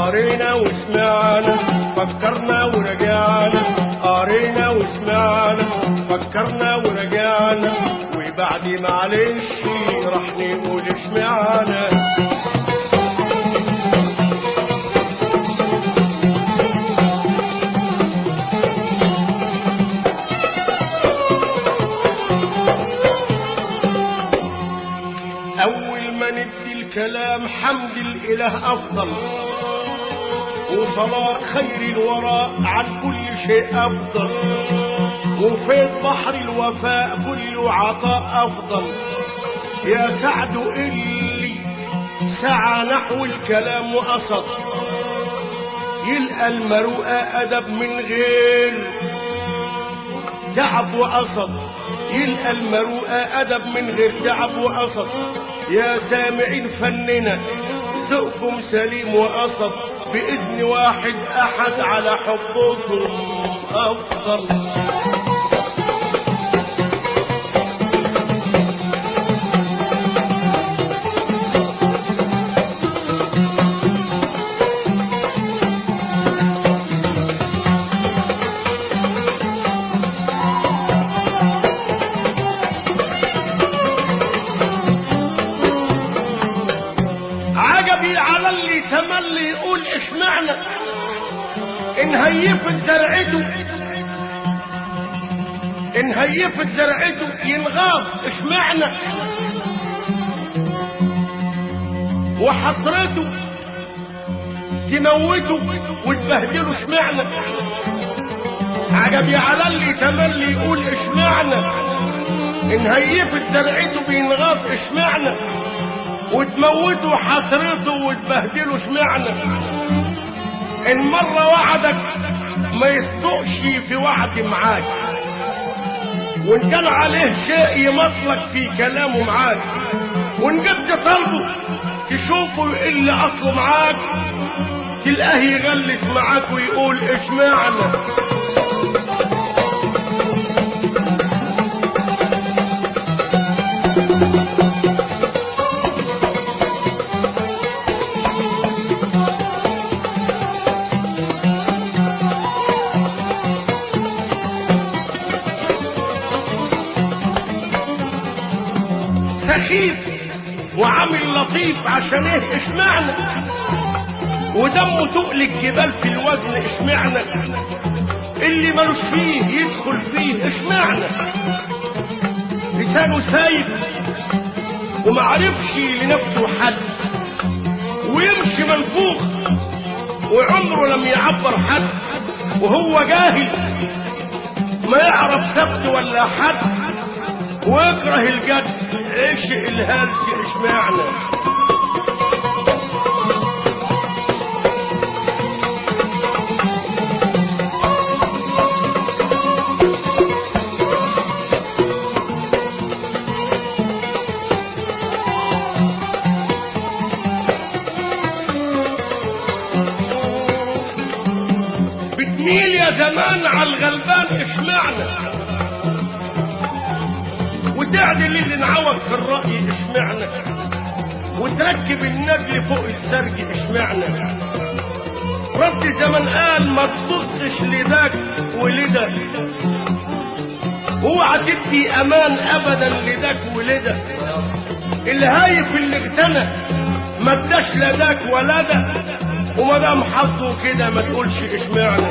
قرينا وسمعنا فكرنا ورجعنا قرينا وسمعنا فكرنا ورجعنا وبعد معلش راح نقول اشمعنا أول ما ندي الكلام حمد الإله أفضل وصلاة خير الوراء عن كل شيء أفضل وفيض بحر الوفاء كل عطاء أفضل يا سعد اللي سعى نحو الكلام وقصد يلقى المروءة أدب من غير تعب وقصد يلقى المروءة أدب من غير تعب وقصد يا سامعين فننا ذوقكم سليم وقصد بإذن واحد أحد على حبكم أفضل عجبي على اللي تملي يقول اشمعنى ان هيفت زرعته ان هيفت زرعته ينغاص اشمعنى وحسرته تموته وتبهدله اشمعنى عجبي على اللي تملي يقول اشمعنى ان هيفت زرعته بينغاص اشمعنى وتموته حسرته وتبهدله اشمعنى ان مرة وعدك ما يصدقش في وعد معاك وان كان عليه شيء يمطلك في كلامه معاك وان جبت طلبه تشوفه يقل اصله معاك تلقاه يغلس معاك ويقول اشمعنى سخيف وعامل لطيف عشان ايه اشمعنى ودمه تقل الجبال في الوزن اشمعنى اللي ملوش فيه يدخل فيه اشمعنى لسانه سايب ومعرفش لنفسه حد ويمشي منفوخ وعمره لم يعبر حد وهو جاهل ما يعرف سبت ولا حد واكره الجد عشق الهلس اشمعنى بتميل يا زمان على الغلبان اشمعنى وتعدل اللي انعوج في الرأي اشمعنى وتركب النجل فوق السرج اشمعنى رد زمان قال ما تبصش لذاك ولده اوعى تدي امان ابدا لذاك ولده الهايف اللي اغتنى ما اداش لا ذاك ولا ده وما دام حظه كده ما تقولش اشمعنى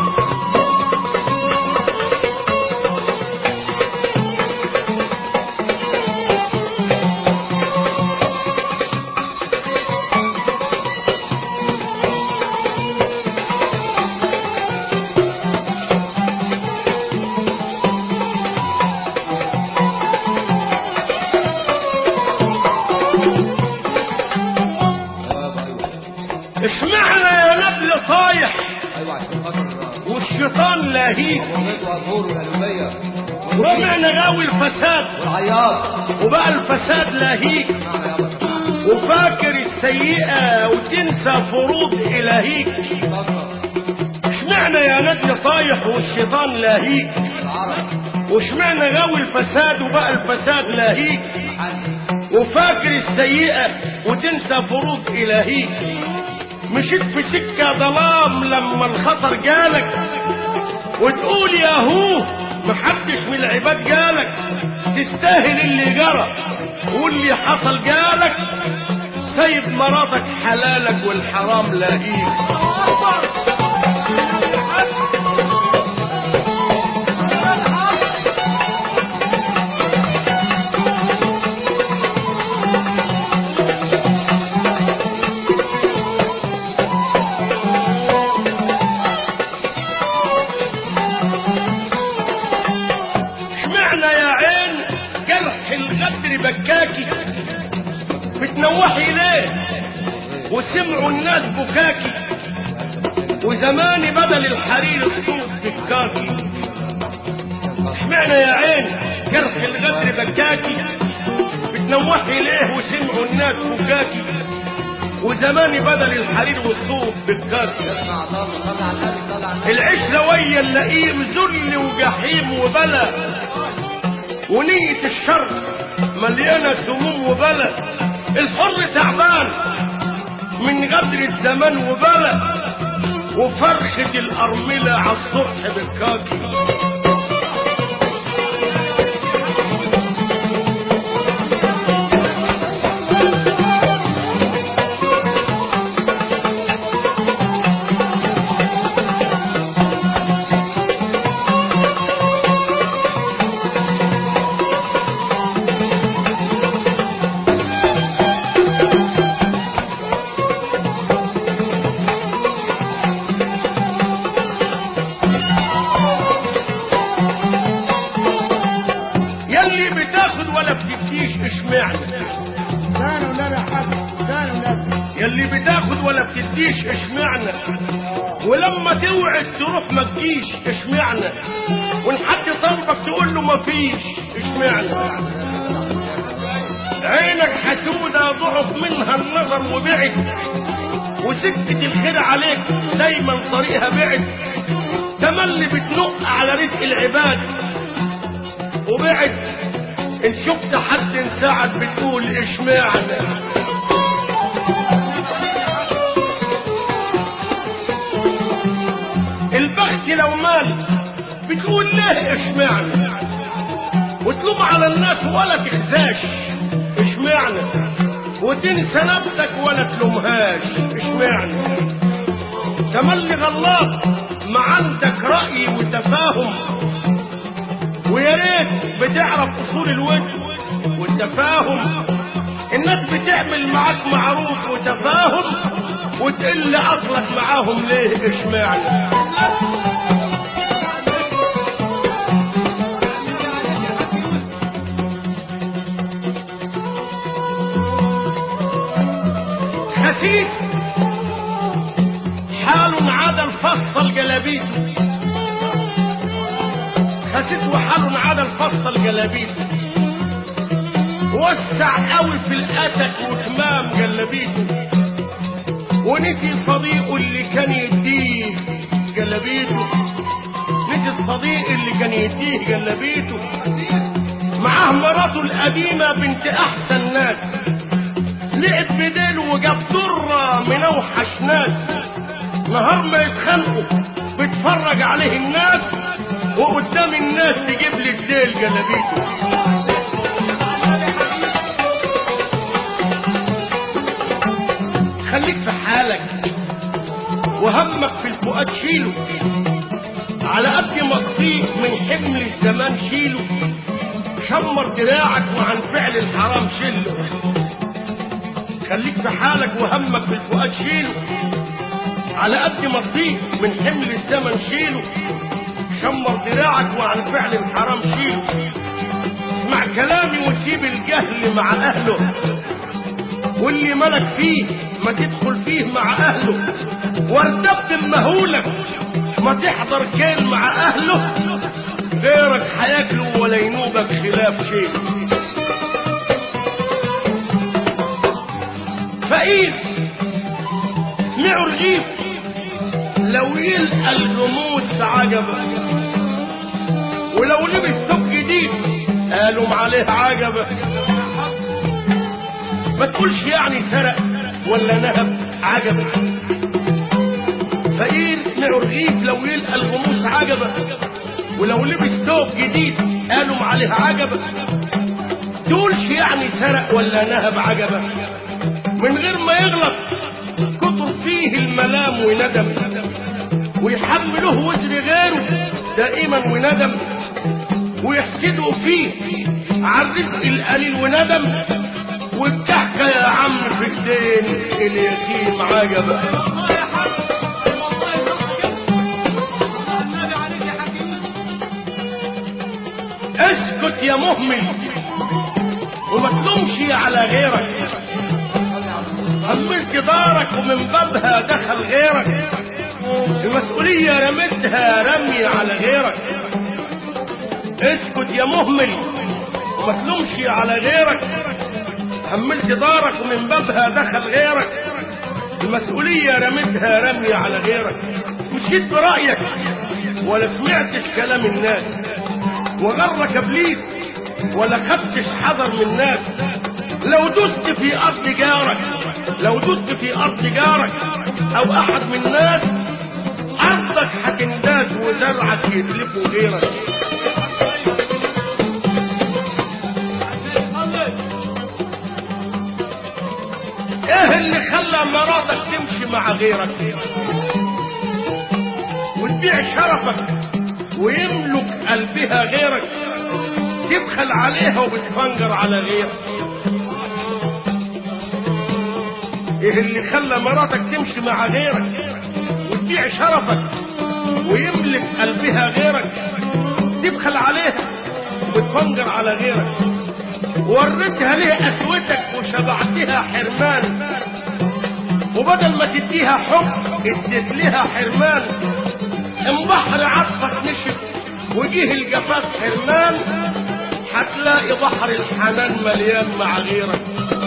اشمعنى يا نبل صايح ايوه عشان خاطر والشيطان لاهيك وميت وابور والالوميه ومعنى غاوي الفساد والعياط وبقى الفساد لاهيك معنى يابا وفاكر السيئة وتنسى فروض إلهيك فتره اشمعنى يا نجل طايح والشيطان لاهيك العرب واشمعنى غاوي الفساد وبقى الفساد لاهيك حل وفاكر السيئة وتنسى فروض إلهيك مشيت في سكة ظلام لما الخطر جالك وتقول يا هو محدش من العباد جالك تستاهل اللي جرى واللي حصل جالك سيد مراتك حلالك والحرام لاهيك اشمعنى يا عين جرح الغدر بكاكي بتنوحي ليه وسمعوا الناس بكاكي وزماني بدل الحرير الصوت بكاكي اشمعنى يا عين جرح الغدر بكاكي بتنوحي ليه وسمعوا الناس بكاكي وزماني بدل الحرير والصوت بكاكي اسمع الله صلى على النبي صلى على النبي العشرة ويا اللئيم ذل وجحيم وبلا ونية الشر مليانة سموم وبلا الحر تعبان من غدر الزمان وبلا وفرخة الأرملة على الصبح بالكاكي يلي بتاخد ولا بتديش اشمعنى كانوا لنا حق كانوا لنا يلي بتاخد ولا بتديش اشمعنى ولما توعد تروح ما تجيش اشمعنى وان حد طلبك تقول له ما فيش اشمعنى عينك حسودة ضعف منها النظر وبعد وسكة الخير عليك دايما طريقها بعد تملي بتنق على رزق العباد وبعد ان شفت حد انساعد بتقول اشمعنى البخت لو مال بتقول ليه اشمعنى وتلوم على الناس ولا تخزاش اشمعنى وتنسى نفسك ولا تلومهاش اشمعنى تملي غلط ما عندك رأي وتفاهم ويا ريت بتعرف اصول الود والتفاهم الناس بتعمل معاك معروف وتفاهم وتقل اصلك معاهم ليه اشمعنى خسيس حال عدا الفصل جلابيته خسيس وحال عدا الفصل جلابيته وسع قوي في الاتك وكمام جلابيته ونسي صديقه اللي كان يديه جلابيته نسي الصديق اللي كان يديه جلابيته معاه مراته القديمة بنت أحسن ناس لعب بديل وجاب ضرة من أوحش ناس نهار ما يتخانقوا بتفرج عليه الناس وقدام الناس تجيب لي الديل جلابيته خليك في حالك وهمك في الفؤاد شيله على قد ما تطيق من حمل الزمان شيله شمر دراعك وعن فعل الحرام شله خليك في حالك وهمك في الفؤاد شيله على قد ما تطيق من حمل الزمن شيله شمر دراعك وعن فعل الحرام شيله اسمع كلامي وسيب الجهل مع اهله واللي ملك فيه ما تدخل فيه مع اهله وارتبت المهولك ما تحضر كيل مع اهله غيرك هياكله ولا ينوبك خلاف شيء فقير سمعوا رغيف لو يلقى الجمود عجبا ولو لبس ثوب جديد قالوا عليه عجبا ما تقولش يعني سرق ولا نهب عجبة فقير نوع رغيف لو يلقى الغموس عجبة ولو لبس ثوب جديد قالوا عليه عجبة تقولش يعني سرق ولا نهب عجبة من غير ما يغلط كتر فيه الملام وندم ويحملوه وزر غيره دائما وندم ويحسدوا فيه على الرزق القليل وندم والضحكة يا عم في ايدين اليتيم عجبة اسكت يا مهمل وما تلومش على غيرك هملت دارك ومن بابها دخل غيرك المسؤولية رمتها رمي على غيرك اسكت يا مهمل وما تلومش على غيرك هملت دارك ومن بابها دخل غيرك المسؤولية رمتها رمي على غيرك مشيت برأيك ولا سمعتش كلام الناس وغرك ابليس ولا خدتش حذر من الناس لو دست في ارض جارك لو دست في ارض جارك او احد من الناس ارضك هتنداس وزرعك يتلفوا غيرك ايه اللي خلى مراتك تمشي مع غيرك وتبيع شرفك ويملك قلبها غيرك تبخل عليها وبتفنجر على غيرك ايه اللي خلى مراتك تمشي مع غيرك وتبيع شرفك ويملك قلبها غيرك تبخل عليها وبتفنجر على غيرك وريتها ليه قسوتك وشبعتها حرمان وبدل ما تديها حب اديت لها حرمان ان بحر عطفك نشف وجيه الجفاف حرمان هتلاقي بحر الحنان مليان مع غيرك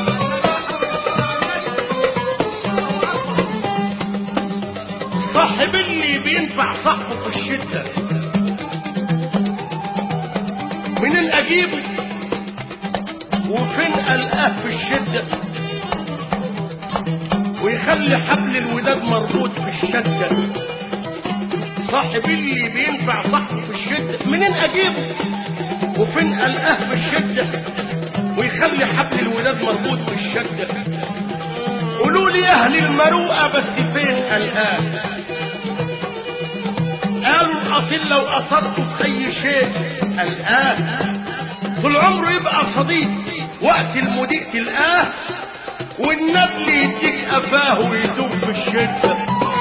صاحب اللي بينفع صاحبه في الشدة منين اجيبه وفين القاه في الشدة ويخلي حبل الوداد مربوط في الشدة صاحب اللي بينفع صاحبه في الشدة منين اجيبه وفين القاه في الشدة ويخلي حبل الوداد مربوط في الشدة قولوا لي اهل المروءة بس فين القاه قالوا الاصيل لو اصرته في اي شيء القاه طول عمره يبقى صديق وقت المضيق تلقاه والنبل يديك قفاه ويدوب في الشده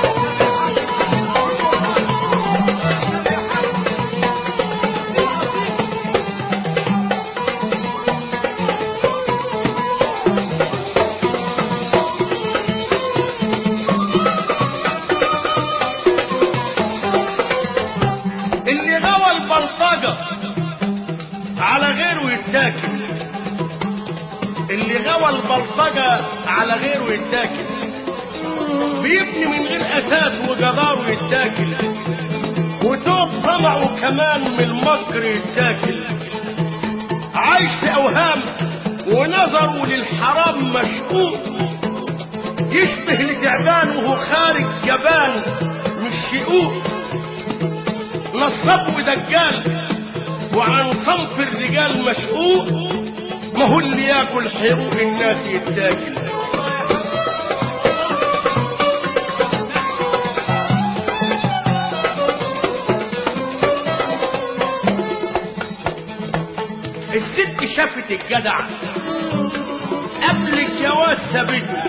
اللي غوى البلطجة على غيره يتاكل اللي غوى البلطجة على غيره يتاكل بيبني من غير أساس وجداره يتاكل وتوب طمعه كمان من المكر يتاكل عايش في أوهام ونظره للحرام مشكوك يشبه لتعبان وهو خارج جبان مش شقوق نصاب ودجال وعن صنف الرجال مشقوق ما هو اللي ياكل حقوق الناس يتاكل الست شافت الجدع قبل الجواز سابته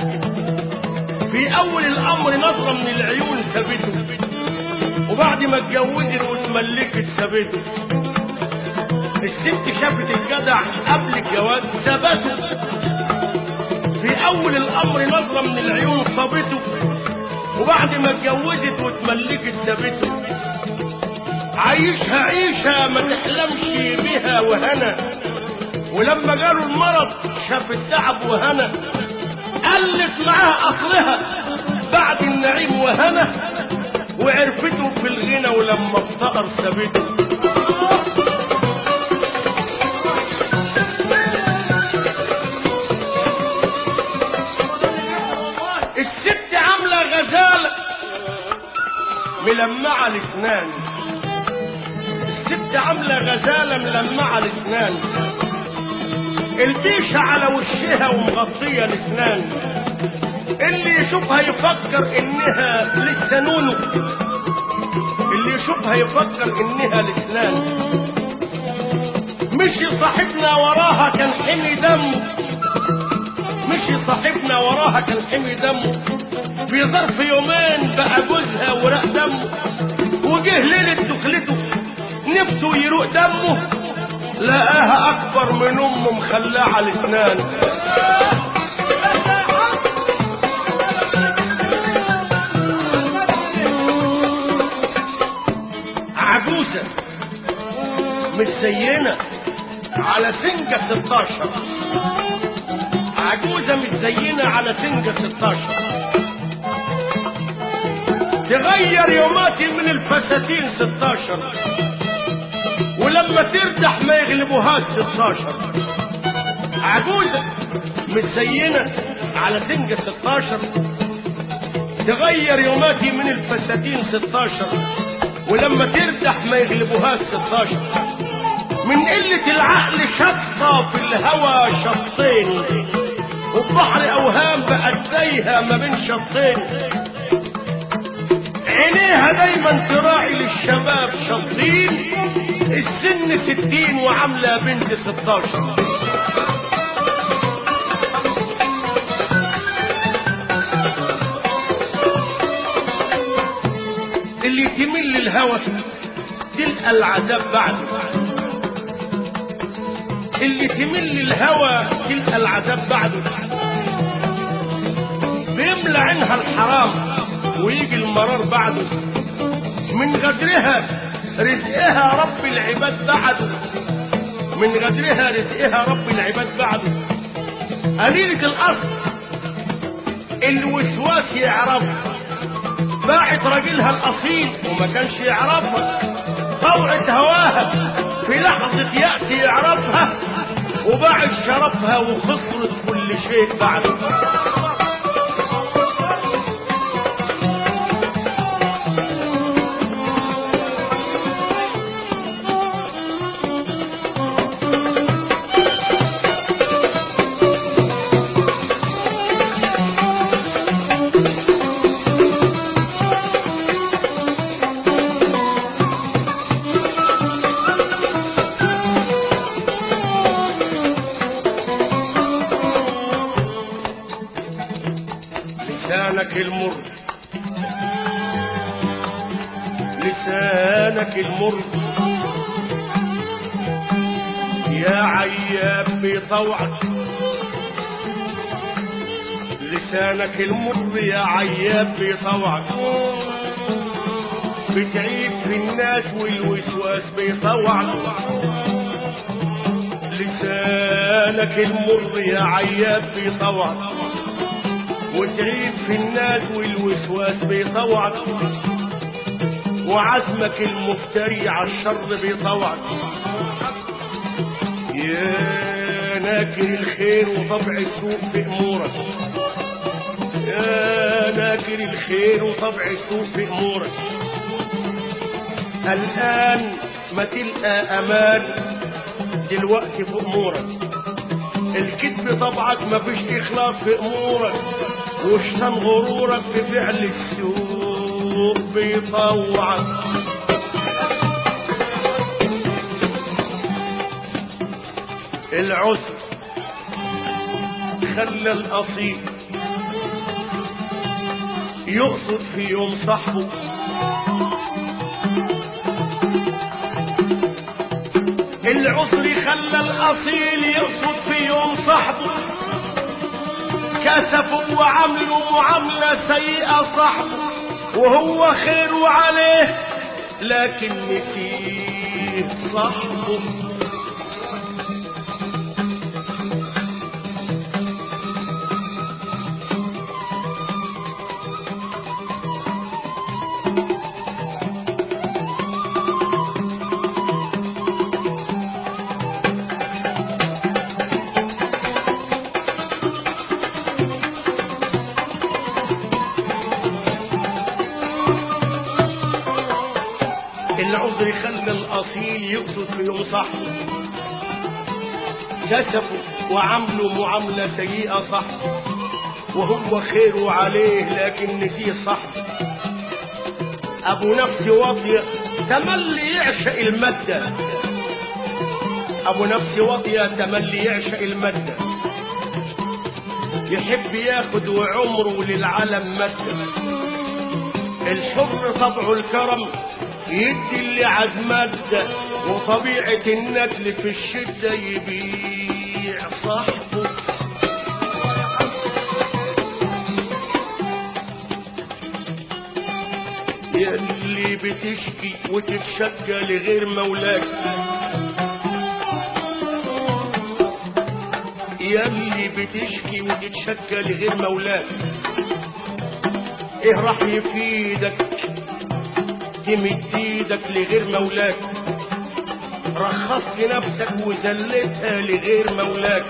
في اول الامر نظره من العيون سابته وبعد ما اتجوزت واتملكت سابته الست شافت الجدع قبل الجواز سابته في اول الامر نظره من العيون صابته وبعد ما اتجوزت واتملكت سابته عايشها عيشه ما تحلمش بيها وهنا ولما جاله المرض شاف التعب وهنا قلت معاها اصلها بعد النعيم وهنا وعرفته في الغنى ولما افتقر سابته الست غزالة ملمعة الاسنان الست عاملة غزالة ملمعة الاسنان البيشة على وشها ومغطية الاسنان اللي يشوفها يفكر انها لسه نونو اللي يشوفها يفكر انها الاسنان مشي صاحبنا وراها كان حمي دمه مشي صاحبنا وراها كان حمي دمه في ظرف يومين بقى جوزها وراق دمه وجه ليلة دخلته نفسه يروق دمه لقاها اكبر من امه مخلاه على الاسنان عجوزة متزينة على سنجة 16 عجوزة متزينة على سنجة 16 تغير يوماتي من الفساتين 16 ولما تردح ما يغلبوهاش 16 عجوزة متزينة على سنجة 16 تغير يوماتي من الفساتين 16 ولما تردح ما يغلبوهاش 16 من قلة العقل شطة في الهوى شطين وبحر أوهام بقت زيها ما بين شطين عينيها دايما تراعي للشباب شطين السن ستين وعاملة بنت ستاشر اللي تميل للهوى تلقى العذاب بعده اللي تميل للهوى تلقى العذاب بعده بيملى عينها الحرام ويجي المرار بعده من غدرها رزقها رب العباد بعده من غدرها رزقها رب العباد بعده قليلة الأصل الوسواس يعرفها باعت راجلها الأصيل وما كانش يعرفها طوعت هواها في لحظة يأس يعرفها وباعت شرفها وخسرت كل شيء بعده لسانك المر لسانك المر يا عياب بطوعك لسانك المر يا عياب بطوعك بتعيد في الناس والوسواس بيطوعك لسانك المر يا عياب بطوعك وتعيب في الناس والوسواس بيطوعك وعزمك المفتري على الشر بيطوعك يا ناكر الخير وطبع السوء في امورك يا ناكر الخير وطبع السوء في امورك الان ما تلقى امان دلوقتي في امورك الكذب طبعك ما فيش اخلاص في امورك وشتم غرورك في فعل السوء بيطوعك العسر خلى الاصيل يقصد في يوم صاحبه العسر خلى الاصيل يقصد في يوم صاحبه كسفوا وعملوا معاملة سيئة صاحبه وهو خير عليه لكن نسيه صاحبه الغدر خلى الاصيل يقصد فيهم صاحبه كسفوا وعملوا معاملة سيئة صح وهو خيره عليه لكن نسيه صح ابو نفس واطية تملي يعشق المادة ابو نفس واطية تملي يعشق المادة يحب ياخد وعمره للعالم مادة الحر طبعه الكرم يدي اللي عاد مادة وطبيعة النجل في الشدة يبيع صاحبه يلي بتشكي وتتشكى لغير مولاك يلي بتشكي وتتشكى لغير مولاك ايه راح يفيدك تمد ايدك لغير مولاك رخصت نفسك وذلتها لغير مولاك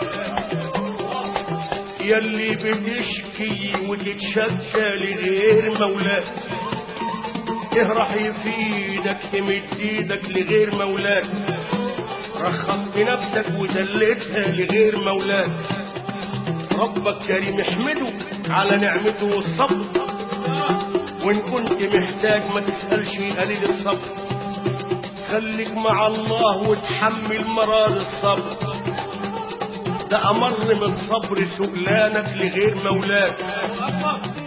يلي بتشكي وتتشكى لغير مولاك ايه راح يفيدك تمد ايدك لغير مولاك رخصت نفسك وذلتها لغير مولاك ربك كريم احمده على نعمته والصبر وان كنت محتاج ما تسألش قليل الصبر خليك مع الله وتحمل مرار الصبر ده امر من صبر سؤلانك لغير مولاك